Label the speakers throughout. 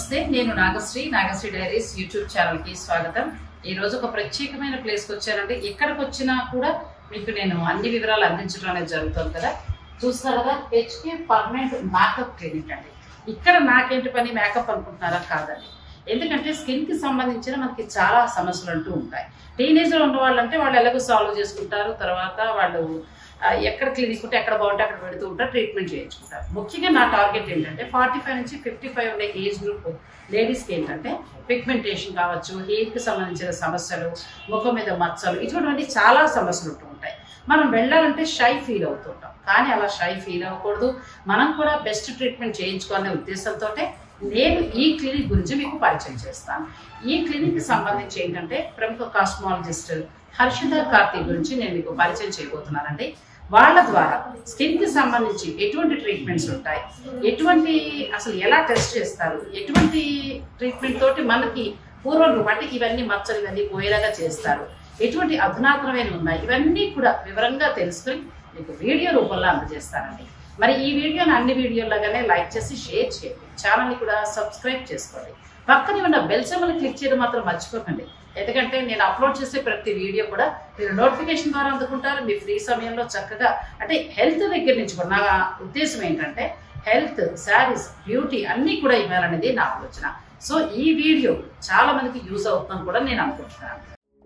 Speaker 1: నమస్తే నేను Nagasri Nagasri diaries YouTube channel కి స్వాగతం ఈ రోజు ఒక ప్రత్యేకమైన ప్లేస్ కి వచ్చానండి ఎక్కడికి వచ్చినా కూడా మీకు నేను అన్ని వివరాలు అందించడం అనేది జరుగుతుంది కదా చూస్తారు కదా హెచ్కే పర్మనెంట్ మేకప్ క్లినిక్ అండి ఇక్కడ నాకేంటి పని మేకప్ అనుకుంటున్నారా కాదండి ఎందుకంటే స్కిన్ కి సంబంధించిన మనకి చాలా సమస్యలు అంటూ ఉంటాయి టీనేజ్ లో ఉన్న వాళ్ళంటే వాళ్ళు ఎలాగో సాల్వ్ చేసుకుంటారు తర్వాత వాళ్ళు ఆ, ఎక్కడ క్లినిక్ ఉంటే ఎక్కడ బాగుంటే అక్కడ పెడుతూ ఉంటారు ట్రీట్మెంట్ చేయించుకుంటారు ముఖ్యంగా నా టార్గెట్ ఏంటంటే ఫార్టీ ఫైవ్ నుంచి ఫిఫ్టీ ఫైవ్ ఉండే ఏజ్ గ్రూప్ లేడీస్కి ఏంటంటే పిగ్మెంటేషన్ కావచ్చు హెయిర్కి సంబంధించిన సమస్యలు ముఖం మీద మచ్చలు ఇటువంటి చాలా సమస్యలు ఉంటూ ఉంటాయి మనం వెళ్ళాలంటే షై ఫీల్ అవుతుంటాం కానీ అలా షై ఫీల్ అవ్వకూడదు మనం కూడా బెస్ట్ ట్రీట్మెంట్ చేయించుకోవాలనే ఉద్దేశంతో నేను ఈ క్లినిక్ గురించి మీకు పరిచయం చేస్తాను ఈ క్లినిక్ సంబంధించి ఏంటంటే ప్రముఖ కాస్మాలజిస్ట్ హర్షిత కార్తీ గురించి నేను మీకు పరిచయం చేయబోతున్నానండి వాళ్ళ ద్వారా స్కిన్ కి సంబంధించి ఎటువంటి ట్రీట్మెంట్స్ ఉంటాయి ఎటువంటి అసలు ఎలా టెస్ట్ చేస్తారు ఎటువంటి ట్రీట్మెంట్ తోటి మనకి పూర్వం రూపం అంటే ఇవన్నీ మచ్చలు ఇవన్నీ పోయేలాగా చేస్తారు ఎటువంటి అధునాతనమైన ఉన్నాయి ఇవన్నీ కూడా వివరంగా తెలుసుకుని మీకు వీడియో రూపంలో అందజేస్తానండి మరి ఈ వీడియోని అన్ని వీడియోలాగానే లైక్ చేసి షేర్ చేయండి ఛానల్ని కూడా సబ్స్క్రైబ్ చేసుకోండి పక్కనే ఉన్న బెల్ సింబల్ క్లిక్ చేయడం మాత్రం మర్చిపోకండి ఎందుకంటే నేను అప్లోడ్ చేసే ప్రతి వీడియో కూడా మీరు నోటిఫికేషన్ ద్వారా అందుకుంటారు మీ ఫ్రీ సమయంలో చక్కగా అంటే హెల్త్ దగ్గర నుంచి కూడా నా ఉద్దేశం ఏంటంటే హెల్త్ శారీస్ బ్యూటీ అన్నీ కూడా ఇవ్వాలనేది నా ఆలోచన సో ఈ వీడియో చాలా మందికి యూజ్ అవుతుందని కూడా నేను అనుకుంటున్నాను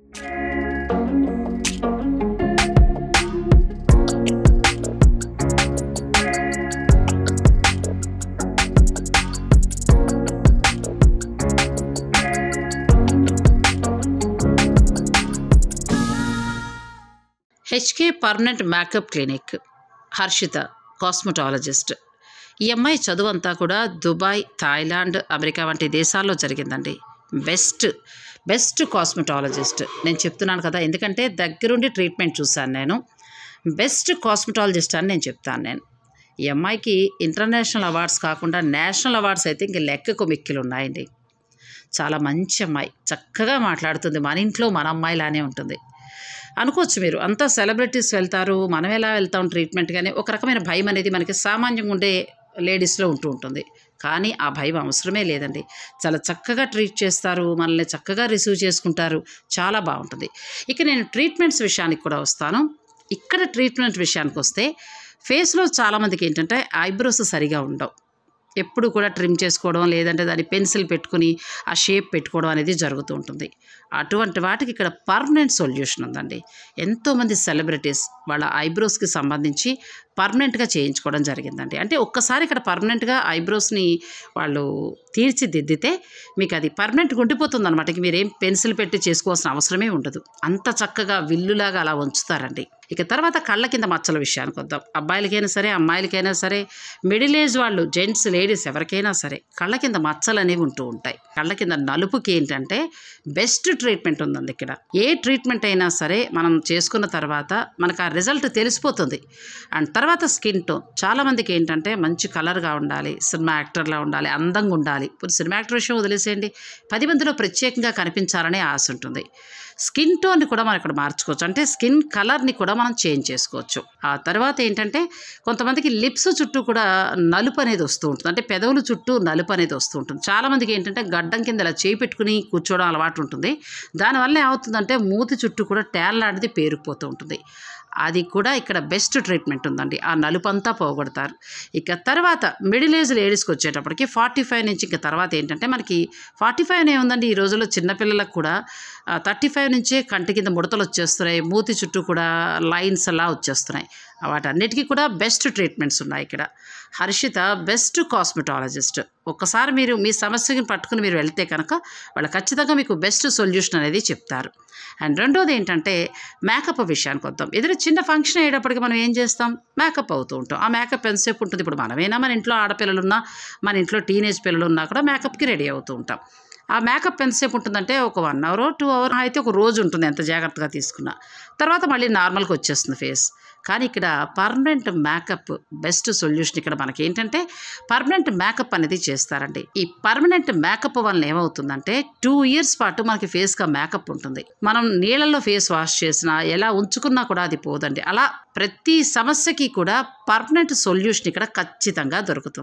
Speaker 1: HK permanent makeup clinic Harshita cosmetologist ఈ అమ్మాయి చదువు అంతా కూడా దుబాయ్ థాయిలాండ్ అమెరికా వంటి దేశాల్లో జరిగిందండి బెస్ట్ బెస్ట్ కాస్మెటాలజిస్ట్ నేను చెప్తున్నాను కదా ఎందుకంటే దగ్గరుండి ట్రీట్మెంట్ చూశాను నేను బెస్ట్ కాస్మెటాలజిస్ట్ అని నేను చెప్తాను నేను ఈ అమ్మాయికి ఇంటర్నేషనల్ అవార్డ్స్ కాకుండా నేషనల్ అవార్డ్స్ అయితే ఇంక లెక్కకు మిక్కిలు ఉన్నాయండి చాలా మంచి అమ్మాయి చక్కగా మాట్లాడుతుంది మన ఇంట్లో మన అమ్మాయిలానే ఉంటుంది అనుకోవచ్చు మీరు అంతా సెలబ్రిటీస్ వెళ్తారు మనం ఎలా వెళ్తాం ట్రీట్మెంట్ కానీ ఒక రకమైన భయం అనేది మనకి సామాన్యంగా ఉండే లేడీస్లో ఉంటూ ఉంటుంది కానీ ఆ భయం అవసరమే లేదండి చాలా చక్కగా ట్రీట్ చేస్తారు మనల్ని చక్కగా రిసీవ్ చేసుకుంటారు చాలా బాగుంటుంది ఇక నేను ట్రీట్మెంట్స్ విషయానికి కూడా వస్తాను ఇక్కడ ట్రీట్మెంట్ విషయానికి వస్తే ఫేస్లో చాలామందికి ఏంటంటే ఐబ్రోస్ సరిగా ఉండవు ఎప్పుడు కూడా ట్రిమ్ చేసుకోవడం లేదంటే దాన్ని పెన్సిల్ పెట్టుకుని ఆ షేప్ పెట్టుకోవడం అనేది జరుగుతూ ఉంటుంది అటువంటి వాటికి ఇక్కడ పర్మనెంట్ సొల్యూషన్ ఉందండి ఎంతోమంది సెలబ్రిటీస్ వాళ్ళ ఐబ్రోస్కి సంబంధించి పర్మనెంట్గా చేయించుకోవడం జరిగిందండి అంటే ఒక్కసారి ఇక్కడ పర్మనెంట్గా ఐబ్రోస్ని వాళ్ళు తీర్చిదిద్దితే మీకు అది పర్మనెంట్గా ఉండిపోతుంది అనమాట మీరేం పెన్సిల్ పెట్టి చేసుకోవాల్సిన అవసరమే ఉండదు అంత చక్కగా విల్లులాగా అలా ఉంచుతారండి ఇక తర్వాత కళ్ళ కింద మచ్చల విషయానికి వద్దాం అబ్బాయిలకైనా సరే అమ్మాయిలకైనా సరే మిడిల్ ఏజ్ వాళ్ళు జెంట్స్ లేడీస్ ఎవరికైనా సరే కళ్ళ కింద మచ్చలు అనేవి ఉంటూ ఉంటాయి కళ్ళ కింద నలుపుకి ఏంటంటే బెస్ట్ ట్రీట్మెంట్ ఉందండి ఇక్కడ ఏ ట్రీట్మెంట్ అయినా సరే మనం చేసుకున్న తర్వాత మనకు ఆ రిజల్ట్ తెలిసిపోతుంది అండ్ తర్వాత స్కిన్ టోన్ చాలామందికి ఏంటంటే మంచి కలర్గా ఉండాలి సినిమా యాక్టర్లా ఉండాలి అందంగా ఉండాలి ఇప్పుడు సినిమా యాక్టర్ విషయం వదిలేసేయండి పది మందిలో ప్రత్యేకంగా కనిపించాలనే ఆశ ఉంటుంది స్కిన్ టోన్ని కూడా మనం ఇక్కడ మార్చుకోవచ్చు అంటే స్కిన్ కలర్ని కూడా మనం చేంజ్ చేసుకోవచ్చు ఆ తర్వాత ఏంటంటే కొంతమందికి లిప్స్ చుట్టూ కూడా నలుపు అనేది వస్తూ ఉంటుంది అంటే పెదవుల చుట్టూ నలుపు అనేది వస్తూ ఉంటుంది చాలామందికి ఏంటంటే గడ్డం కింద ఇలా చేయి పెట్టుకుని కూర్చోవడం అలవాటు ఉంటుంది దానివల్ల ఏమవుతుందంటే మూతి చుట్టూ కూడా ట్యాన్ లాంటిది పేరుకుపోతూ ఉంటుంది అది కూడా ఇక్కడ బెస్ట్ ట్రీట్మెంట్ ఉందండి ఆ నలుపంతా పోగొడతారు ఇక తర్వాత మిడిల్ ఏజ్ లేడీస్కి వచ్చేటప్పటికి ఫార్టీ ఫైవ్ నుంచి ఇంకా తర్వాత ఏంటంటే మనకి ఫార్టీ ఫైవ్ ఏముందండి ఈ రోజుల్లో చిన్నపిల్లలకు కూడా థర్టీ ఫైవ్ నుంచే కంటి కింద ముడతలు వచ్చేస్తున్నాయి మూతి చుట్టూ కూడా లైన్స్ అలా వచ్చేస్తున్నాయి వాటన్నిటికీ కూడా బెస్ట్ ట్రీట్మెంట్స్ ఉన్నాయి ఇక్కడ హర్షిత బెస్ట్ కాస్మెటాలజిస్ట్ ఒక్కసారి మీరు మీ సమస్యని పట్టుకుని మీరు వెళ్తే కనుక వాళ్ళు ఖచ్చితంగా మీకు బెస్ట్ సొల్యూషన్ అనేది చెప్తారు అండ్ రెండోది ఏంటంటే మేకప్ విషయానికి వద్దాం ఏదైనా చిన్న ఫంక్షన్ అయ్యేటప్పటికి మనం ఏం చేస్తాం మేకప్ అవుతూ ఉంటాం ఆ మేకప్ ఎంతసేపు ఉంటుంది ఇప్పుడు మనమైనా మన ఇంట్లో ఆడపిల్లలు ఉన్నా మన ఇంట్లో టీనేజ్ పిల్లలు ఉన్నా కూడా మేకప్కి రెడీ అవుతూ ఉంటాం ఆ మేకప్ ఎంతసేపు ఉంటుందంటే ఒక వన్ అవర్ టూ అవర్ అయితే ఒక రోజు ఉంటుంది ఎంత జాగ్రత్తగా తీసుకున్నా తర్వాత మళ్ళీ నార్మల్గా వచ్చేస్తుంది ఫేస్ కానీ ఇక్కడ పర్మనెంట్ మేకప్ బెస్ట్ సొల్యూషన్ ఇక్కడ మనకి ఏంటంటే పర్మనెంట్ మేకప్ అనేది చేస్తారండి ఈ పర్మనెంట్ మేకప్ వల్ల ఏమవుతుందంటే టూ ఇయర్స్ పాటు మనకి ఫేస్గా మేకప్ ఉంటుంది మనం నీళ్ళల్లో ఫేస్ వాష్ చేసినా ఎలా ఉంచుకున్నా కూడా అది పోదండి అలా ప్రతి సమస్యకి కూడా పర్మనెంట్ సొల్యూషన్ ఇక్కడ ఖచ్చితంగా దొరుకుతుంది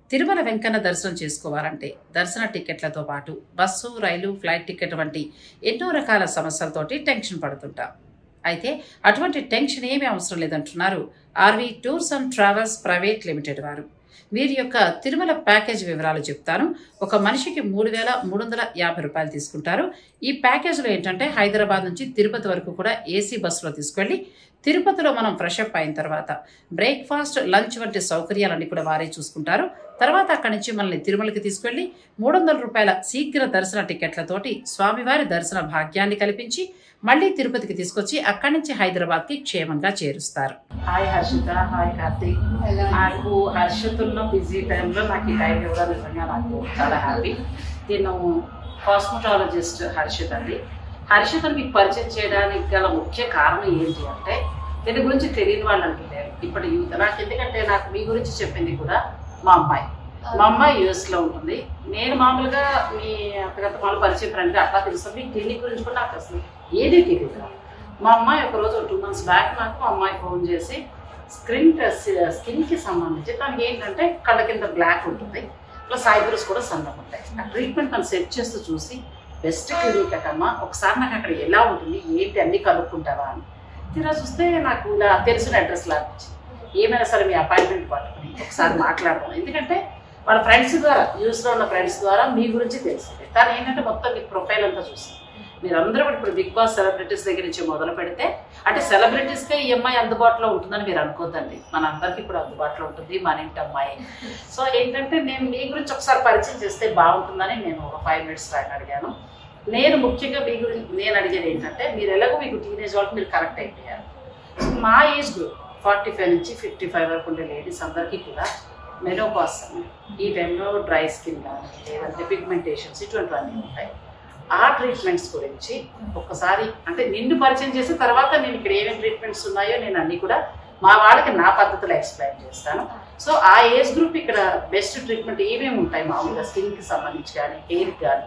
Speaker 1: తిరుమల వెంకన్న దర్శనం చేసుకోవాలంటే దర్శన టికెట్లతో పాటు బస్సు రైలు ఫ్లైట్ టికెట్ వంటి ఎన్నో రకాల సమస్యలతోటి టెన్షన్ పడుతుంటాం అయితే అటువంటి టెన్షన్ ఏమీ అవసరం లేదంటున్నారు RV tours and travels private limited వారు వీరి యొక్క తిరుమల ప్యాకేజ్ వివరాలు చెప్తాను ఒక మనిషికి మూడు వేల మూడు వందల యాభై రూపాయలు తీసుకుంటారు ఈ ప్యాకేజ్లో ఏంటంటే హైదరాబాద్ నుంచి తిరుపతి వరకు కూడా ఏసీ బస్సులో తీసుకెళ్ళి తిరుపతిలో మనం ఫ్రెష్ అప్ అయిన తర్వాత బ్రేక్ఫాస్ట్ లంచ్ వంటి సౌకర్యాలన్నీ కూడా వారే చూసుకుంటారు తర్వాత అక్కడి నుంచి మనల్ని తిరుమలకి తీసుకెళ్లి మూడు వందల రూపాయల శీఘ్ర దర్శన టికెట్లతోటి స్వామివారి దర్శన భాగ్యాన్ని కల్పించి మళ్ళీ తిరుపతికి తీసుకొచ్చి అక్కడి నుంచి హైదరాబాద్కి క్షేమంగా చేరుస్తారు హాయ్ హర్షిత హాయ్ కార్తీక్ నాకు హర్షితుల్లో బిజీ టైంలో నాకు ఈ టైం ఇవ్వడం నిజంగా నాకు చాలా హ్యాపీ నేను కాస్మెటాలజిస్ట్ హర్షిత్ అండి హర్షితను మీకు పరిచయం చేయడానికి గల ముఖ్య కారణం ఏంటి అంటే దీని గురించి తెలియని వాళ్ళు అంటున్నారు ఇప్పటి యూత్ నాకు ఎందుకంటే నాకు మీ గురించి చెప్పింది కూడా మా అమ్మాయి మా అమ్మాయి యుఎస్ లో ఉంటుంది నేను మామూలుగా మీ అత్తగత మామూలు పరిచయం ఫ్రెండ్ అట్లా తెలుసు మీ క్లినిక్ గురించి కూడా నాకు అసలు ఏది తెలియదు మా అమ్మాయి ఒక రోజు టూ మంత్స్ బ్యాక్ నాకు మా అమ్మాయి ఫోన్ చేసి స్క్రీన్ స్కిన్ కి సంబంధించి దానికి ఏంటంటే కళ్ళ కింద బ్లాక్ ఉంటుంది ప్లస్ ఐబ్రోస్ కూడా సన్నగా ఉంటాయి ఆ ట్రీట్మెంట్ నన్ను సెట్ చేస్తూ చూసి బెస్ట్ క్లినిక్ అక్కమ్మా ఒకసారి నాకు అక్కడ ఎలా ఉంటుంది ఏంటి అన్ని కనుక్కుంటావా అని తీరా చూస్తే నాకు ఇలా తెలిసిన అడ్రస్ లాగించింది ఏమైనా సరే మీ అపాయింట్మెంట్ పట్టుకుని ఒకసారి మాట్లాడదాం ఎందుకంటే వాళ్ళ ఫ్రెండ్స్ ద్వారా యూస్లో ఉన్న ఫ్రెండ్స్ ద్వారా మీ గురించి తెలిసింది తను ఏంటంటే మొత్తం మీ ప్రొఫైల్ అంతా చూసింది మీరందరూ కూడా ఇప్పుడు బిగ్ బాస్ సెలబ్రిటీస్ దగ్గర నుంచి మొదలు పెడితే అంటే సెలబ్రిటీస్కే ఈ అమ్మాయి అందుబాటులో ఉంటుందని మీరు అనుకోద్దండి మన అందరికీ ఇప్పుడు అందుబాటులో ఉంటుంది మన ఇంటి అమ్మాయి సో ఏంటంటే నేను మీ గురించి ఒకసారి పరిచయం చేస్తే బాగుంటుందని నేను ఒక ఫైవ్ మినిట్స్ టైం అడిగాను నేను ముఖ్యంగా మీ గురించి నేను అడిగేది ఏంటంటే మీరు ఎలాగో మీకు టీనేజ్ వాళ్ళకి మీరు కరెక్ట్ అయిపోయారు సో మా ఏజ్ గ్రూప్ ఫార్టీ ఫైవ్ నుంచి ఫిఫ్టీ ఫైవ్ వరకు ఉండే లేడీస్ అందరికీ కూడా మెనోపాస్ ఈ టైంలో డ్రై స్కిన్ కానీ లేదంటే పిగ్మెంటేషన్స్ ఇటువంటివన్నీ ఉంటాయి ఆ ట్రీట్మెంట్స్ గురించి ఒక్కసారి అంటే నిన్ను పరిచయం చేసిన తర్వాత నేను ఇక్కడ ఏమేమి ట్రీట్మెంట్స్ ఉన్నాయో నేను అన్ని కూడా మా వాళ్ళకి నా పద్ధతిలో ఎక్స్ప్లెయిన్ చేస్తాను సో ఆ ఏజ్ గ్రూప్ ఇక్కడ బెస్ట్ ట్రీట్మెంట్ ఏమేమి ఉంటాయి మామూలుగా స్కిన్కి సంబంధించి కానీ హెయిర్కి కానీ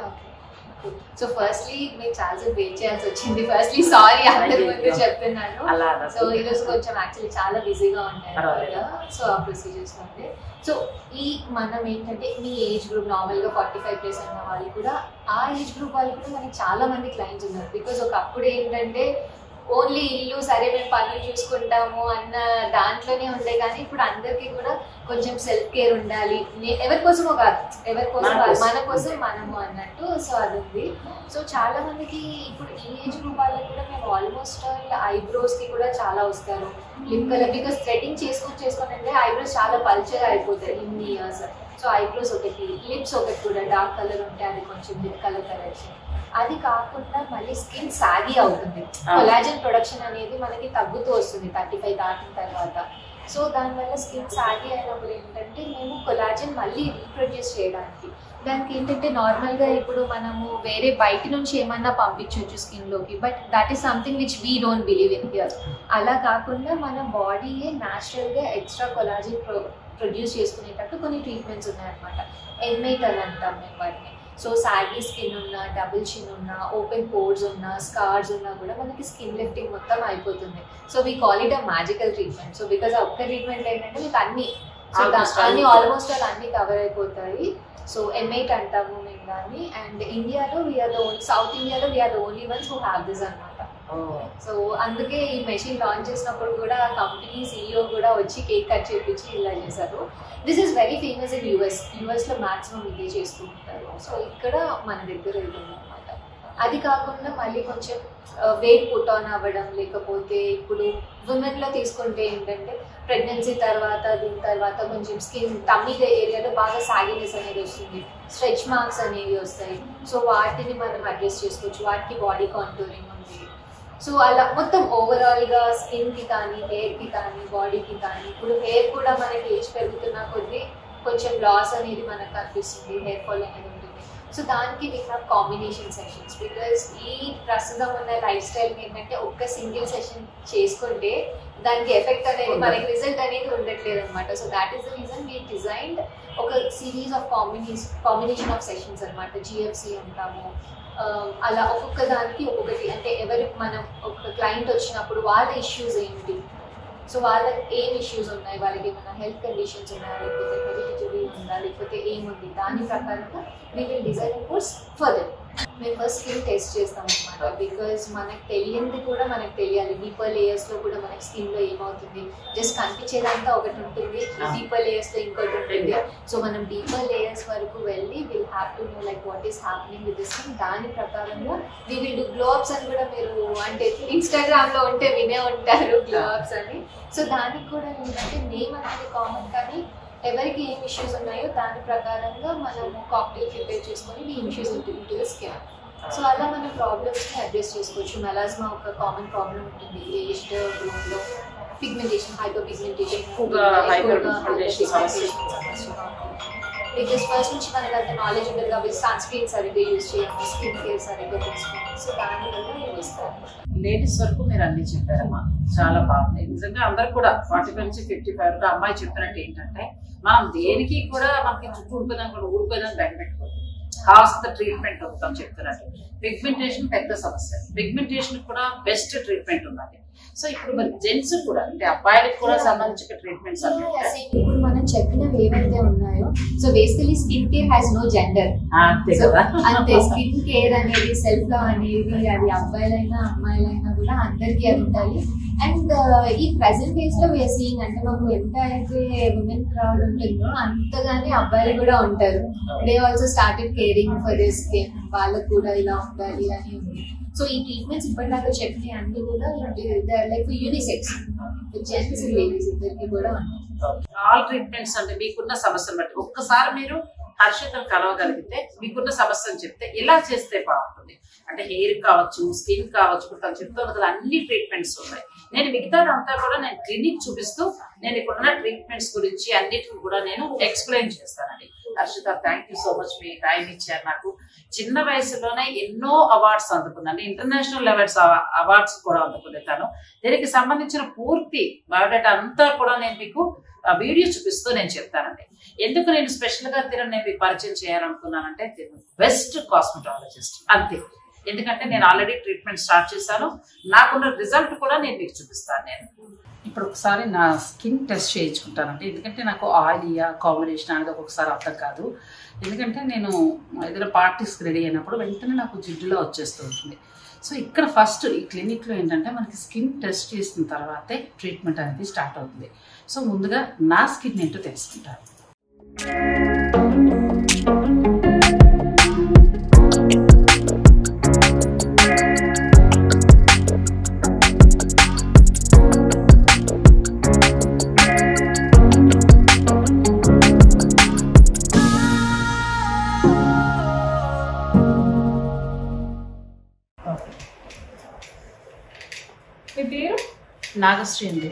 Speaker 2: సో ఫస్ట్లీ మీరు చాలా సేపు వెయిట్ చేయాల్సి వచ్చింది ఫస్ట్లీ సారీ అందరి ముందు
Speaker 1: అయ్యో.
Speaker 2: చెప్తున్నాను
Speaker 1: అలా
Speaker 2: సో ఈ రోజు కొంచెం యాక్చువల్లీ చాలా బిజీగా ఉంటాయి
Speaker 1: పర్వాలేదు.
Speaker 2: సో ఆ ప్రొసీజర్స్ ఉంటే సో ఈ మనం ఏంటంటే మీ ఏజ్ గ్రూప్ నార్మల్ గా ఫార్టీ ఫైవ్ ప్లస్ ఉన్న వాళ్ళు కూడా ఆ ఏజ్ గ్రూప్ వాళ్ళు కూడా మనకి చాలా మంది క్లయింట్స్ ఉన్నారు బికాజ్ ఒకప్పుడు ఏంటంటే ఓన్లీ ఇల్లు సరే మేము పనులు చూసుకుంటాము అన్న దాంట్లోనే ఉండే కానీ ఇప్పుడు అందరికీ కూడా కొంచెం సెల్ఫ్ కేర్ ఉండాలి నే- ఎవరి కోసమో కాదు ఎవరి కోసం
Speaker 1: మన
Speaker 2: కాదు,
Speaker 1: కోసం.
Speaker 2: మన కోసం మనము అన్నట్టు సో అది ఉంది సో చాలా మందికి ఇప్పుడు ఈ ఏజ్ గ్రూప్ వాళ్ళకి కూడా మేము ఆల్మోస్ట్ ఐబ్రోస్ కి కూడా చాలా వస్తారు లిప్ కలర్ బికాస్ థ్రెడింగ్ చేసుకొని చేసుకొని అంటే ఐబ్రోస్ చాలా పల్చర్ అయిపోతాయి ఇన్ని ఇయర్స్ సో ఐబ్రోస్ ఒకటి లిప్స్ ఒకటి కూడా డార్క్ కలర్ ఉంటే అది కొంచెం లిప్ కలర్ కరెక్షన్ అది కాకుండా మళ్ళీ స్కిన్ సాగి అవుతుంది
Speaker 1: ఆ.
Speaker 2: కొలాజన్ ప్రొడక్షన్ అనేది మనకి తగ్గుతూ వస్తుంది థర్టీ ఫైవ్ దాటిన తర్వాత సో దానివల్ల స్కిన్ సాగి అయినప్పుడు ఏంటంటే మేము కొలాజన్ మళ్ళీ రీప్రొడ్యూస్ చేయడానికి దానికి ఏంటంటే నార్మల్గా ఇప్పుడు మనము వేరే బయట నుంచి ఏమన్నా పంపించవచ్చు స్కిన్లోకి but that is something which we don't believe in here అలా కాకుండా మన బాడీయే న్యాచురల్గా ఎక్స్ట్రా కొలాజిన్ ప్రొ ప్రొడ్యూస్ చేసుకునేటట్టు కొన్ని ట్రీట్మెంట్స్ ఉన్నాయన్నమాట ఎన్మైట్ అని అంటాం మేము వాటిని సో సాగీ స్కిన్ ఉన్నా డబుల్ చిన్ ఉన్నా ఓపెన్ పోర్స్ ఉన్నా స్కార్స్ ఉన్నా కూడా మనకి స్కిన్ లిఫ్టింగ్ మొత్తం అయిపోతుంది so we call it a magical treatment so because ఒక్క ట్రీట్మెంట్ ఏంటంటే మీకు అన్ని సో
Speaker 1: Almost
Speaker 2: అన్ని
Speaker 1: all.
Speaker 2: ఆల్మోస్ట్ ఆల్ అన్ని కవర్ అయిపోతాయి సో ఎమ్ఐట్ అంటాము మేము దాన్ని అండ్ ఇండియాలో వీఆర్ ద ఓన్లీ సౌత్ ఇండియాలో we are the only ones who have this అనమాట సో అందుకే ఈ మెషిన్ లాంచ్ చేసినప్పుడు కూడా కంపెనీ సీఈఓ కూడా వచ్చి కేక్ కట్ చేపించి ఇలా చేశారు this is very famous in US యూఎస్లో మాక్సిమం ఇదే చేస్తూ ఉంటారు సో ఇక్కడ మన దగ్గర ఇది అనమాట అది కాకుండా మళ్ళీ కొంచెం వెయిట్ పుట్ ఆన్ అవ్వడం లేకపోతే ఇప్పుడు ఉమెన్లో తీసుకుంటే ఏంటంటే ప్రెగ్నెన్సీ తర్వాత దీని తర్వాత కొంచెం స్కిన్ టమ్మీ ఏరియాలో బాగా సాగినెస్ అనేది వస్తుంది స్ట్రెచ్ మార్క్స్ అనేవి వస్తాయి సో వాటిని మనం అడ్జస్ట్ చేసుకోవచ్చు వాటికి బాడీ కాంటూరింగ్ ఉంది సో అలా మొత్తం ఓవరాల్గా స్కిన్కి కానీ హెయిర్కి కానీ బాడీకి కానీ ఇప్పుడు హెయిర్ కూడా మనకి ఏజ్ పెరుగుతున్న కొద్దీ కొంచెం లాస్ అనేది మనకు కనిపిస్తుంది హెయిర్ ఫాల్ అనేది ఉంటుంది సో దానికి we have combination sessions because ఈ ప్రస్తుతం ఉన్న లైఫ్ స్టైల్ ఏంటంటే ఒక్క సింగిల్ సెషన్ చేసుకుంటే దానికి ఎఫెక్ట్ అనేది మనకి రిజల్ట్ అనేది ఉండట్లేదు అనమాట so that is the reason we designed ఒక series of combination combination of sessions అనమాట జిఎఫ్సి అంటాము ఆ, అలా ఒక్కొక్క దానికి ఒక్కొక్కటి అంటే ఎవరి మనం ఒక క్లయింట్ వచ్చినప్పుడు వాళ్ళ ఇష్యూస్ ఏంటి సో వాళ్ళకి ఏం ఇష్యూస్ ఉన్నాయి వాళ్ళకి ఏమైనా హెల్త్ కండిషన్స్ ఉన్నాయా లేకపోతే హెరిడిటరీ ఉందా లేకపోతే ఏముంది దాని ప్రకారంగా we will design course further మేము ఫస్ట్ స్కిన్ టెస్ట్ చేస్తాం అనమాట బికాజ్ మనకు తెలియంది కూడా మనకు తెలియాలి డీపర్ లేయర్స్ లో కూడా మనకి స్కిన్ లో ఏమవుతుంది జస్ట్ కనిపించేదంతా ఒకటి ఉంటుంది డీపర్ లేయర్స్ లో ఇంకోటి ఉంటుంది సో మనం డీపర్ లేయర్స్ వరకు వెళ్ళి will have to know like what is happening with skin దాని ప్రకారంగా we will do glow ups అని కూడా మీరు అంటే ఇన్స్టాగ్రామ్ లో ఉంటే వినే ఉంటారు గ్లో అప్స్ అని సో దానికి కూడా ఏంటంటే నేమ్ అనేది కామన్ కానీ ఎవరికి ఏం ఇష్యూస్ ఉన్నాయో దాని ప్రకారంగా మనము కాక్టైల్ ప్రిపేర్ చేసుకొని ఈ ఇష్యూస్ ఉంటుంది స్కిన్ సో అలా మన ప్రాబ్లమ్స్ని అడ్రస్ చేసుకోవచ్చు మెలాస్మా ఒక కామన్ ప్రాబ్లం ఉంటుంది ఏజ్డ్ గ్రూప్లో పిగ్మెంటేషన్ హైపర్ పిగ్మెంటేషన్
Speaker 1: ఎక్కువగా hyperpigmentation సమస్య.
Speaker 2: బికాస్ ఫస్ట్ నుంచి మనకి అంత నాలెడ్జ్ ఉంటుంది కాబట్టి సన్ స్క్రీన్ సరిగ్గా యూజ్ చేయాలి స్కిన్ కేర్ సరిగ్గా తీసుకోవాలి సో దానివల్ల నేను ఇస్తాను
Speaker 1: లేడీస్ వరకు మీరు అన్ని చెప్పారమ్మా చాలా బాగుంది నిజంగా అందరు కూడా ఫార్టీ ఫైవ్ నుంచి ఫిఫ్టీ ఫైవ్ వరకు అమ్మాయి చెప్పినట్టు ఏంటంటే మనం దేనికి కూడా మనకి చుట్టూ ఊడిపోయినా కూడా ఊడిపోయినా బయట పెట్టుకోవద్దు కావాల్సిన ట్రీట్మెంట్ అవుతాం చెప్తున్నట్టు పిగ్మెంటేషన్ పెద్ద సమస్య పిగ్మెంటేషన్ కూడా బెస్ట్ ట్రీట్మెంట్ ఉన్నది సో ఇప్పుడు మరి జెంట్స్ కూడా అంటే అబ్బాయిలకు కూడా సంబంధించిన ట్రీట్మెంట్స్ అన్ని ఉంటాయి.
Speaker 2: ఇప్పుడు మనం చెప్పినవి ఏవైతే ఉన్నాయో so basically skin care has no gender
Speaker 1: ఆ, అంతే
Speaker 2: సో
Speaker 1: కదా
Speaker 2: అంతే స్కిన్ కేర్ అనేది సెల్ఫ్ లవ్ అనేది అది అబ్బాయిలైనా అమ్మాయిలైనా కూడా అందరికీ అది ఉండాలి అండ్ ఈ ప్రెసెంట్ డేస్ లో వీఆర్ సీయింగ్ అంటే మాకు ఎంత అయితే ఉమెన్ క్రౌడ్ ఉంటుందో అంతగానే అబ్బాయిలు కూడా ఉంటారు they also started caring for this skin వాళ్ళకు కూడా ఇలా ఉండాలి అని ఉంది సో ఈ ట్రీట్మెంట్స్ ఇప్పటిదాకా చెప్పిన అన్ని కూడా లైక్ యూనిసెక్స్ జెంట్స్ లేడీస్ ఇద్దరికి కూడా ఉన్నాయి
Speaker 1: ఆల్ ట్రీట్మెంట్స్ అంటే మీకున్న సమస్యను బట్టి ఒక్కసారి మీరు హర్షితను కలవగలిగితే మీకున్న సమస్యను చెప్తే ఇలా చేస్తే బాగుంటుంది అంటే హెయిర్ కావచ్చు స్కిన్ కావచ్చు ఇప్పుడు తను చెప్తున్న కదా అన్ని ట్రీట్మెంట్స్ ఉన్నాయి నేను మిగతాదంతా కూడా నేను క్లినిక్ చూపిస్తూ నేను ఇప్పుడున్న ట్రీట్మెంట్స్ గురించి అన్నిటిని కూడా నేను ఎక్స్ప్లెయిన్ చేస్తానండి Harshita thank you so much మీ టైం ఇచ్చారు నాకు చిన్న వయసులోనే ఎన్నో అవార్డ్స్ అందుకుందండి ఇంటర్నేషనల్ లెవెల్స్ అవార్డ్స్ కూడా అందుకుంది తను దీనికి సంబంధించిన పూర్తి బయోడేటా అంతా కూడా నేను మీకు ఆ వీడియో చూపిస్తూ నేను చెప్తానండి ఎందుకు నేను స్పెషల్ గా తిన నేను మీకు పరిచయం చేయాలనుకున్నానంటే బెస్ట్ కాస్మెటాలజిస్ట్ అంతే ఎందుకంటే నేను ఆల్రెడీ ట్రీట్మెంట్ స్టార్ట్ చేశాను నాకున్న రిజల్ట్ కూడా నేను మీకు చూపిస్తాను నేను ఇప్పుడు ఒకసారి నా స్కిన్ టెస్ట్ చేయించుకుంటానండి ఎందుకంటే నాకు ఆయిలియా కాంబినేషన్ అనేది ఒక్కొక్కసారి అర్థం కాదు ఎందుకంటే నేను ఏదైనా పార్టీస్కి రెడీ అయినప్పుడు వెంటనే నాకు జిడ్డులో వచ్చేస్తూ ఉంటుంది సో ఇక్కడ ఫస్ట్ ఈ క్లినిక్లో ఏంటంటే మనకి స్కిన్ టెస్ట్ చేసిన తర్వాతే ట్రీట్మెంట్ అనేది స్టార్ట్ అవుతుంది సో ముందుగా నా స్కిన్ ఏంటో తెలుసుకుంటాను
Speaker 3: మీ పేరు
Speaker 1: నాగశ్రీ అండి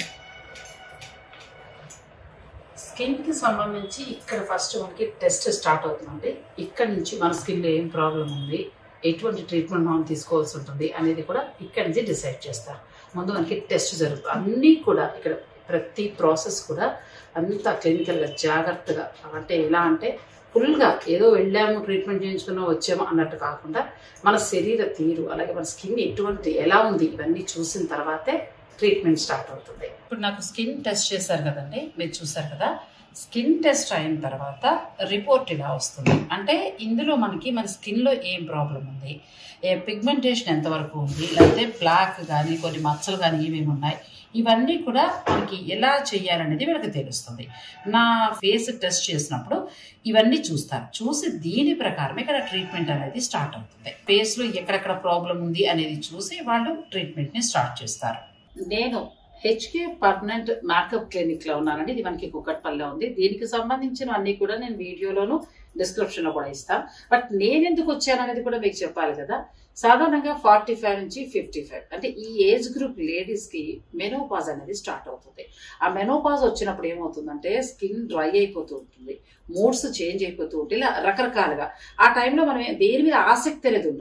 Speaker 1: స్కిన్కి సంబంధించి ఇక్కడ ఫస్ట్ మనకి టెస్ట్ స్టార్ట్ అవుతుందండి ఇక్కడ నుంచి మన స్కిన్లో ఏం ప్రాబ్లం ఉంది ఎటువంటి ట్రీట్మెంట్ మనం తీసుకోవాల్సి ఉంటుంది అనేది కూడా ఇక్కడ నుంచి డిసైడ్ చేస్తారు ముందు మనకి టెస్ట్ జరుగుతుంది అన్నీ కూడా ఇక్కడ ప్రతి ప్రాసెస్ కూడా అంత క్లినికల్గా జాగ్రత్తగా అంటే ఎలా అంటే ఫుల్గా ఏదో వెళ్ళాము ట్రీట్మెంట్ చేయించుకున్నాం వచ్చాము అన్నట్టు కాకుండా మన శరీర తీరు అలాగే మన స్కిన్ ఎటువంటి ఎలా ఉంది ఇవన్నీ చూసిన తర్వాతే ట్రీట్మెంట్ స్టార్ట్ అవుతుంది ఇప్పుడు నాకు స్కిన్ టెస్ట్ చేశారు కదండి మీరు చూసారు కదా స్కిన్ టెస్ట్ అయిన తర్వాత రిపోర్ట్ ఇలా వస్తుంది అంటే ఇందులో మనకి మన స్కిన్లో ఏం ప్రాబ్లం ఉంది ఏ పిగ్మెంటేషన్ ఎంతవరకు ఉంది లేకపోతే బ్లాక్ కానీ కొన్ని మచ్చలు కానీ ఏమేమి ఉన్నాయి ఇవన్నీ కూడా మనకి ఎలా చేయాలనేది వీళ్ళకి తెలుస్తుంది నా ఫేస్ టెస్ట్ చేసినప్పుడు ఇవన్నీ చూస్తారు చూసి దీని ప్రకారం ఇక్కడ ట్రీట్మెంట్ అనేది స్టార్ట్ అవుతుంది ఫేస్లో ఎక్కడెక్కడ ప్రాబ్లం ఉంది అనేది చూసి వాళ్ళు ట్రీట్మెంట్ని స్టార్ట్ చేస్తారు నేను హెచ్కే పర్మనెంట్ మేకప్ క్లినిక్ లో ఉన్నానండి ఇది మనకి కుక్కట్పల్లిలో ఉంది దీనికి సంబంధించిన అన్ని కూడా నేను వీడియోలోను డిస్క్రిప్షన్ లో కూడా ఇస్తాను బట్ నేను ఎందుకు వచ్చాను అనేది కూడా మీకు చెప్పాలి కదా సాధారణంగా ఫార్టీ ఫైవ్ నుంచి ఫిఫ్టీ ఫైవ్ అంటే ఈ ఏజ్ గ్రూప్ లేడీస్ కి మెనోపాజ్ అనేది స్టార్ట్ అవుతుంది ఆ మెనోపాజ్ వచ్చినప్పుడు ఏమవుతుందంటే స్కిన్ డ్రై అయిపోతూ ఉంటుంది మూడ్స్ చేంజ్ అయిపోతూ ఉంటాయి ఇలా రకరకాలుగా ఆ టైంలో మనం దేని మీద ఆసక్తి అనేది ఉండదు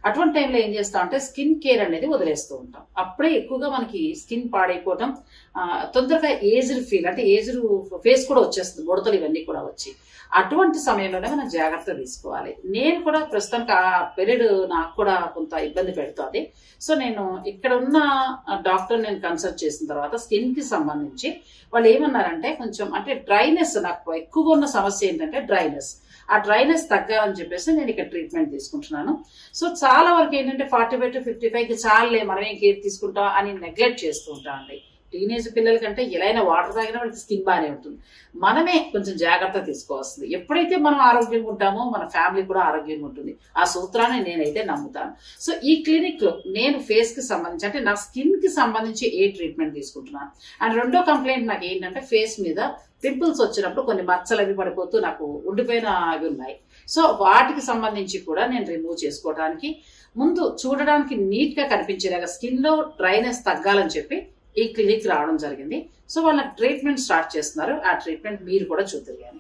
Speaker 1: అటువంటి టైంలో ఏం చేస్తాం అంటే స్కిన్ కేర్ అనేది వదిలేస్తూ ఉంటాం అప్పుడే ఎక్కువగా మనకి స్కిన్ పాడైపోవటం ఆ, తొందరగా ఏజ్డ్ ఫీల్ అంటే ఏజ్డ్ ఫేస్ కూడా వచ్చేస్తుంది ముడతలు ఇవన్నీ కూడా వచ్చి అటువంటి సమయంలోనే మనం జాగ్రత్త తీసుకోవాలి నేను కూడా ప్రస్తుతానికి ఆ పీరియడ్ నాకు కూడా కొంత ఇబ్బంది పెడుతుంది సో నేను ఇక్కడ ఉన్న డాక్టర్ నేను కన్సల్ట్ చేసిన తర్వాత స్కిన్ కి సంబంధించి వాళ్ళు ఏమన్నారంటే కొంచెం అంటే డ్రైనెస్ నాకు ఎక్కువగా ఉన్న సమస్య ఏంటంటే డ్రైనెస్ ఆ డ్రైనెస్ తగ్గాలని చెప్పేసి నేను ఇక్కడ ట్రీట్మెంట్ తీసుకుంటున్నాను సో చాలా వరకు ఏంటంటే forty five to fifty five కి చాలే మనం ఏం కేర్ తీసుకుంటాం అని నెగ్లెక్ట్ చేస్తూ ఉంటాం అండి టీనేజ్ పిల్లలకంటే ఎలా అయినా వాటర్ తాగినా వాళ్ళకి స్కిన్ బాగానే ఉంటుంది మనమే కొంచెం జాగ్రత్త తీసుకోవాల్సింది ఎప్పుడైతే మనం ఆరోగ్యంగా ఉంటామో మన ఫ్యామిలీ కూడా ఆరోగ్యంగా ఉంటుంది ఆ సూత్రాన్ని నేనైతే నమ్ముతాను సో ఈ క్లినిక్ లో నేను ఫేస్ కి సంబంధించి అంటే నా స్కిన్ కి సంబంధించి ఏ ట్రీట్మెంట్ తీసుకుంటున్నాను అండ్ రెండో కంప్లైంట్ నాకు ఏంటంటే ఫేస్ మీద పింపుల్స్ వచ్చినప్పుడు కొన్ని మచ్చలు అవి పడిపోతూ నాకు ఉండిపోయిన అవి ఉన్నాయి సో వాటికి సంబంధించి కూడా నేను రిమూవ్ చేసుకోవడానికి ముందు చూడడానికి నీట్ గా కనిపించేలాగా స్కిన్ లో డ్రైనెస్ తగ్గాలని చెప్పి ఈ క్లినిక్ రావడం జరిగింది సో వాళ్ళ ట్రీట్మెంట్ స్టార్ట్ చేస్తున్నారు ఆ ట్రీట్మెంట్ మీరు కూడా చూద్దరు కానీ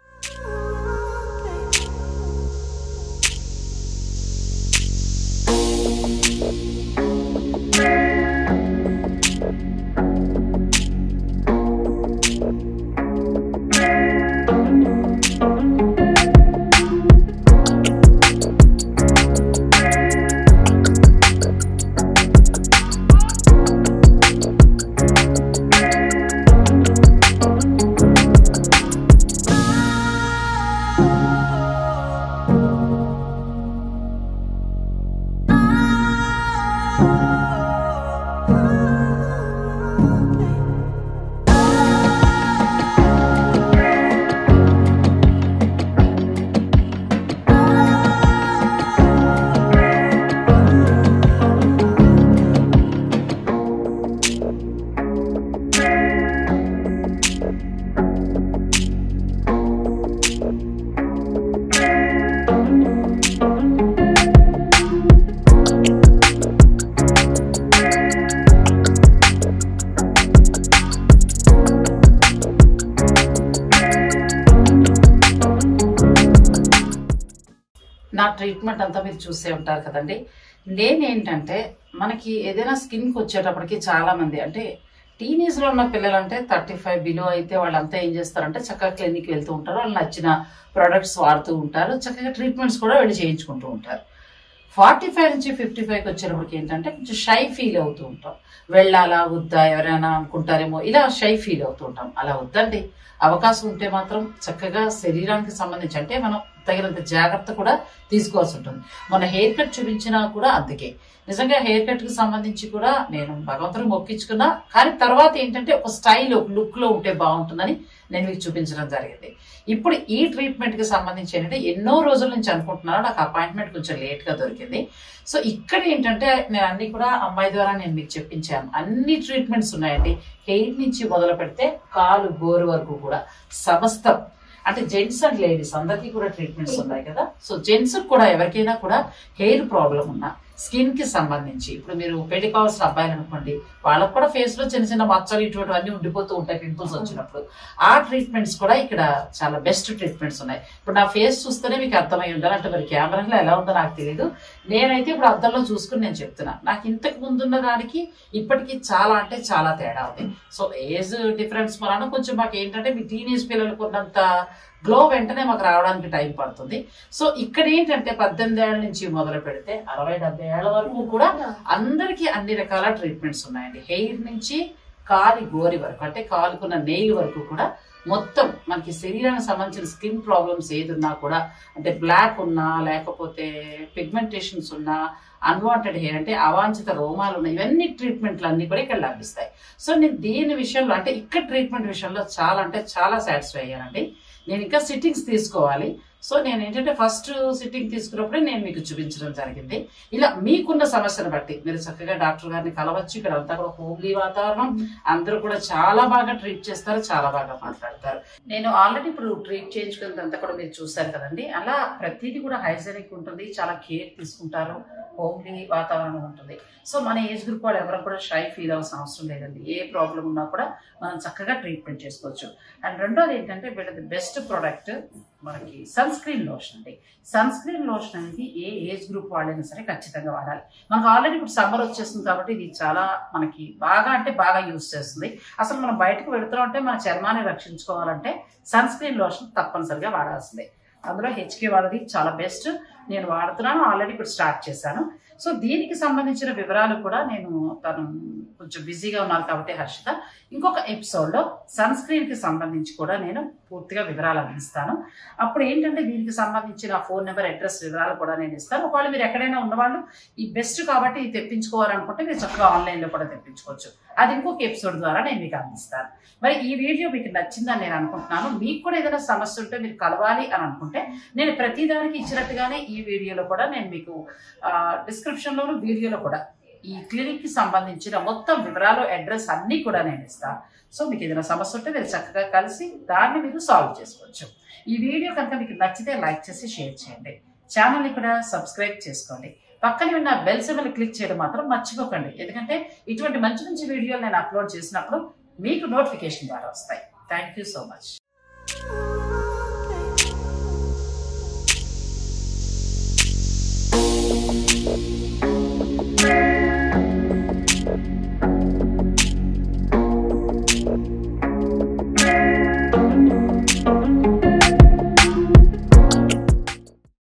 Speaker 1: నా ట్రీట్మెంట్ అంతా మీరు చూసే ఉంటారు కదండి నేనేంటంటే మనకి ఏదైనా స్కిన్కి వచ్చేటప్పటికి చాలా మంది అంటే టీనేజ్ లో ఉన్న పిల్లలు అంటే థర్టీ ఫైవ్ బిలో అయితే వాళ్ళంతా ఏం చేస్తారంటే చక్కగా క్లినిక్ వెళ్తూ ఉంటారు వాళ్ళు నచ్చిన ప్రొడక్ట్స్ వాడుతూ ఉంటారు చక్కగా ట్రీట్మెంట్స్ కూడా వెళ్ళి చేయించుకుంటూ ఉంటారు ఫార్టీ ఫైవ్ నుంచి ఫిఫ్టీ ఫైవ్కి వచ్చేటప్పటికి ఏంటంటే కొంచెం షై ఫీల్ అవుతూ ఉంటాం వెళ్ళాలా వద్దా ఎవరైనా అనుకుంటారేమో ఇలా షై ఫీల్ అవుతూ ఉంటాం అలా వద్దండి అవకాశం ఉంటే మాత్రం చక్కగా శరీరానికి సంబంధించి అంటే మనం తగినంత జాగ్రత్త కూడా తీసుకోవాల్సి ఉంటుంది మన హెయిర్ కట్ చూపించినా కూడా అందుకే నిజంగా హెయిర్ కట్ కి సంబంధించి కూడా నేను భగవంతుడు మొక్కించుకున్నా కానీ తర్వాత ఏంటంటే ఒక స్టైల్ ఒక లుక్ లో ఉంటే బాగుంటుందని నేను మీకు చూపించడం జరిగింది ఇప్పుడు ఈ ట్రీట్మెంట్ కి సంబంధించి ఏంటంటే ఎన్నో రోజుల నుంచి అనుకుంటున్నాను నాకు అపాయింట్మెంట్ కొంచెం లేట్ గా దొరికింది సో ఇక్కడ ఏంటంటే నేను అన్ని కూడా అమ్మాయి ద్వారా నేను మీకు చెప్పించాను అన్ని ట్రీట్మెంట్స్ ఉన్నాయండి హెయిర్ నుంచి మొదలు పెడితే కాలు గోరు వరకు కూడా సమస్తం అంటే జెంట్స్ అండ్ లేడీస్ అందరికీ కూడా ట్రీట్మెంట్స్ ఉన్నాయి కదా సో జెంట్స్ కూడా ఎవరికైనా కూడా హెయిర్ ప్రాబ్లం ఉన్నా స్కిన్ కి సంబంధించి ఇప్పుడు మీరు పెళ్లి కావాల్సిన అబ్బాయిలు అనుకోండి వాళ్ళకు కూడా ఫేస్ లో చిన్న చిన్న మచ్చలు ఇటువంటివన్నీ ఉండిపోతూ ఉంటాయి పింపుల్స్ వచ్చినప్పుడు ఆ ట్రీట్మెంట్స్ కూడా ఇక్కడ చాలా బెస్ట్ ట్రీట్మెంట్స్ ఉన్నాయి ఇప్పుడు నా ఫేస్ చూస్తేనే మీకు అర్థమై ఉండాలి అంటే మరి కెమెరాలో ఎలా ఉందో నాకు తెలియదు నేనైతే ఇప్పుడు అద్దంలో చూసుకుని నేను చెప్తున్నా నాకు ఇంతకు ముందున్న దానికి ఇప్పటికీ చాలా అంటే చాలా తేడా ఉంది సో ఏజ్ డిఫరెన్స్ వలన కొంచెం మాకు ఏంటంటే మీ టీనేజ్ పిల్లలకు ఉన్నంత గ్లో వెంటనే మాకు రావడానికి టైం పడుతుంది సో ఇక్కడ ఏంటంటే పద్దెనిమిది ఏళ్ళ నుంచి మొదలు పెడితే అరవై డెబ్బై ఏళ్ళ వరకు కూడా అందరికీ అన్ని రకాల ట్రీట్మెంట్స్ ఉన్నాయండి హెయిర్ నుంచి కాలి గోరి వరకు అంటే కాలుకున్న నెయిల్ వరకు కూడా మొత్తం మనకి శరీరానికి సంబంధించిన స్కిన్ ప్రాబ్లమ్స్ ఏది ఉన్నా కూడా అంటే బ్లాక్ ఉన్నా లేకపోతే పిగ్మెంటేషన్స్ ఉన్నా అన్వాంటెడ్ హెయిర్ అంటే అవాంఛిత రోమాలు ఉన్నాయి ఇవన్నీ ట్రీట్మెంట్లు అన్ని కూడా ఇక్కడ లభిస్తాయి సో నేను దీని విషయంలో అంటే ఇక్కడ ట్రీట్మెంట్ విషయంలో చాలా అంటే చాలా సాటిస్ఫై అయ్యానండి నేను ఇంకా సిట్టింగ్స్ తీసుకోవాలి సో నేను ఏంటంటే ఫస్ట్ సిట్టింగ్ తీసుకున్నప్పుడే నేను మీకు చూపించడం జరిగింది ఇలా మీకున్న సమస్యను బట్టి మీరు చక్కగా డాక్టర్ గారిని కలవచ్చు ఇక్కడ అంతా కూడా హోమ్లీ వాతావరణం అందరూ కూడా చాలా బాగా ట్రీట్ చేస్తారు చాలా బాగా మాట్లాడతారు నేను ఆల్రెడీ ఇప్పుడు ట్రీట్ చేయించుకున్నదంతా కూడా మీరు చూసారు కదండి అలా ప్రతిదీ కూడా హైజెనిక్ ఉంటుంది చాలా కేర్ తీసుకుంటారు హోమ్లీ వాతావరణం ఉంటుంది సో మన ఏజ్ గ్రూప్ వాళ్ళు ఎవరు కూడా షై ఫీల్ అవ్వాల్సిన అవసరం లేదండి ఏ ప్రాబ్లం ఉన్నా కూడా మనం చక్కగా ట్రీట్మెంట్ చేసుకోవచ్చు అండ్ రెండోది ఏంటంటే వీళ్ళది బెస్ట్ ప్రోడక్ట్
Speaker 3: మనకి సన్ స్క్రీన్ లోషన్ అండి సన్ స్క్రీన్ లోషన్ అనేది ఏ ఏజ్ గ్రూప్ వాళ్ళైనా సరే ఖచ్చితంగా వాడాలి మనకు ఆల్రెడీ ఇప్పుడు సమ్మర్ వచ్చేస్తుంది కాబట్టి ఇది చాలా మనకి బాగా అంటే బాగా యూస్ చేస్తుంది అసలు మనం బయటకు వెళుతున్నాం అంటే మన చర్మాన్ని రక్షించుకోవాలంటే సన్ స్క్రీన్ లోషన్ తప్పనిసరిగా వాడాల్సిందే అందులో హెచ్కే వాళ్ళది చాలా బెస్ట్ నేను వాడుతున్నాను ఆల్రెడీ ఇప్పుడు స్టార్ట్ చేశాను సో దీనికి సంబంధించిన వివరాలు కూడా నేను తను కొంచెం బిజీగా ఉన్నారు కాబట్టి హర్షిత ఇంకొక ఎపిసోడ్లో సన్ స్క్రీన్కి సంబంధించి కూడా నేను పూర్తిగా వివరాలు అందిస్తాను అప్పుడు ఏంటంటే దీనికి సంబంధించిన ఫోన్ నెంబర్ అడ్రస్ వివరాలు కూడా నేను ఇస్తాను ఒకవేళ మీరు ఎక్కడైనా ఉన్నవాళ్ళు ఈ బెస్ట్ కాబట్టి ఇది తెప్పించుకోవాలనుకుంటే మీరు చక్కగా ఆన్లైన్లో కూడా తెప్పించుకోవచ్చు అది ఇంకొక ఎపిసోడ్ ద్వారా నేను మీకు అందిస్తాను మరి ఈ వీడియో మీకు నచ్చిందని నేను అనుకుంటున్నాను మీకు కూడా ఏదైనా సమస్య ఉంటే మీరు కలవాలి అని అనుకుంటే నేను ప్రతిదానికి ఇచ్చినట్టుగానే ఈ వీడియోలో కూడా నేను మీకు డిస్క్రిప్షన్లోను వీడియోలో కూడా ఈ క్లినిక్కి సంబంధించిన మొత్తం వివరాలు అడ్రస్ అన్నీ కూడా నేను ఇస్తాను సో మీకు ఏదైనా సమస్య ఉంటే మీరు చక్కగా కలిసి దాన్ని మీరు సాల్వ్ చేసుకోవచ్చు ఈ వీడియో కనుక మీకు నచ్చితే లైక్ చేసి షేర్ చేయండి ఛానల్ని కూడా సబ్స్క్రైబ్ చేసుకోండి పక్కనే ఉన్న బెల్ సిమ్మని క్లిక్ చేయడం మాత్రం మర్చిపోకండి ఎందుకంటే ఇటువంటి మంచి మంచి వీడియోలు నేను అప్లోడ్ చేసినప్పుడు మీకు నోటిఫికేషన్ ద్వారా వస్తాయి థ్యాంక్ యూ సో మచ్